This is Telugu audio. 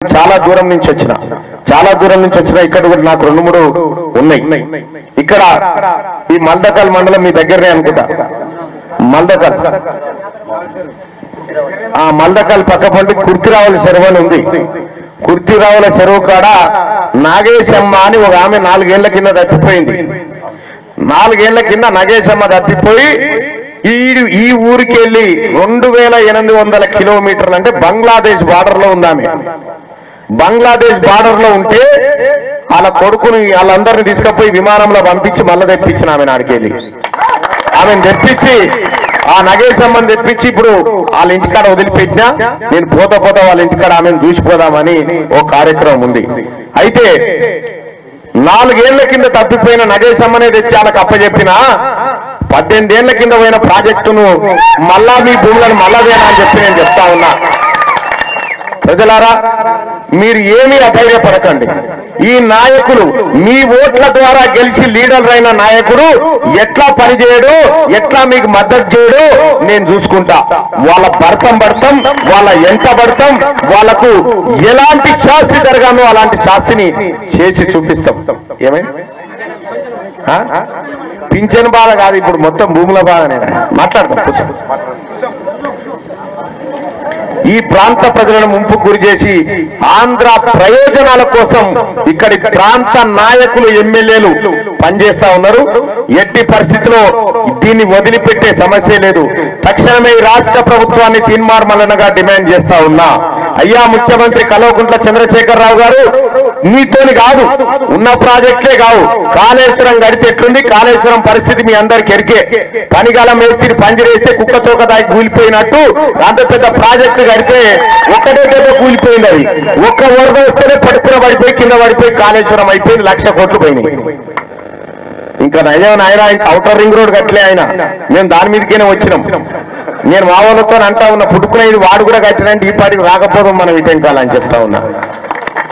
చాలా దూరం నుంచి వచ్చిన చాలా దూరం నుంచి వచ్చిన ఇక్కడ కూడా నాకు రెండు మూడు ఉన్నాయి ఇక్కడ ఈ మల్దకల్ మండలం మీ దగ్గరనే అనుకుంటా మల్దకల్ ఆ మల్దకల్ పక్క పండి కుర్తిరావుల చెరువు అని ఉంది కుర్తిరావుల చెరువు కాడ నాగేశమ్మ అని ఒక ఆమె నాలుగేళ్ల కింద తప్పిపోయింది నాలుగేళ్ల కింద నాగేశమ్మ తప్పిపోయి ఈ ఈ ఊరికి వెళ్ళి రెండు వేల ఎనిమిది వందల కిలోమీటర్లు అంటే బంగ్లాదేశ్ బార్డర్ లో ఉంది ఆమె బంగ్లాదేశ్ బార్డర్ లో ఉంటే వాళ్ళ కొడుకుని వాళ్ళందరినీ తీసుకుపోయి విమానంలో పంపించి మళ్ళీ తెప్పించిన ఆమె నాడికెళ్ళి ఆమెను తెప్పించి ఆ నగేశమ్మని తెప్పించి ఇప్పుడు వాళ్ళ ఇంటికాడ వదిలిపెట్టినా నేను పోతా పోతా వాళ్ళ ఇంటికాడ ఆమెను చూసిపోదామని ఓ కార్యక్రమం ఉంది అయితే నాలుగేళ్ల కింద తప్పిపోయిన నగేశమ్మనే తెచ్చి వాళ్ళకి అప్పచెప్పిన పద్దెనిమిది ఏళ్ల కింద పోయిన ప్రాజెక్టును మళ్ళా మీ భూములను మళ్ళాదేనా అని చెప్పి నేను చెప్తా ఉన్నా ప్రజలారా మీరు ఏమీ అధైర్యపడకండి ఈ నాయకులు మీ ఓట్ల ద్వారా గెలిచి లీడర్ అయిన నాయకుడు ఎట్లా పనిచేయడు ఎట్లా మీకు మద్దతు చేయడు నేను చూసుకుంటా వాళ్ళ భర్తం పడతాం వాళ్ళ ఎంట పడతాం వాళ్ళకు ఎలాంటి శాస్తి జరగానో అలాంటి శాస్తిని చేసి చూపిస్తాం ఏమైంది ఆ? పింఛన్ బాధ కాదు ఇప్పుడు మొత్తం భూముల బాధనే మాట్లాడతాం కూర్చో. ఈ ప్రాంత ప్రజలను ముంపు గురి చేసి ఆంధ్ర ప్రయోజనాల కోసం ఇక్కడి ప్రాంత నాయకులు ఎమ్మెల్యేలు పనిచేస్తా ఉన్నారు ఎట్టి పరిస్థితిలో దీన్ని వదిలిపెట్టే సమస్య లేదు తక్షణమే ఈ రాష్ట్ర ప్రభుత్వాన్ని తీర్మార్మలనగా డిమాండ్ చేస్తా ఉన్నా అయ్యా ముఖ్యమంత్రి కల్వకుంట్ల చంద్రశేఖరరావు గారు మీతోని కాదు ఉన్న ప్రాజెక్టులే కావు కాళేశ్వరం గడితే ఎట్లుంది కాళేశ్వరం పరిస్థితి మీ అందరికి ఎరికే పనిగాలం వేసి పందిరేస్తే కుక్క తోక దాకి కూలిపోయినట్టు అంత పెద్ద ప్రాజెక్టు కడితే ఒక్కటే పెద్ద కూలిపోయింది అది ఒక్క వరద వస్తేనే పడుకున పడిపోయి కింద పడిపోయి కాళేశ్వరం అయిపోయింది లక్ష కోట్లు పోయినాయి ఇంకా నయం ఆయన అవుటర్ రింగ్ రోడ్ కట్టలే ఆయన మేము దాని మీదకేనే వచ్చినాం నేను మా వాళ్ళతో అంటా ఉన్నా పుట్టుకునేది వాడు కూడా కట్టినంటే ఈ పాటికి రాకపోదాం మనం ఇటెంకాలని చెప్తా ఉన్నా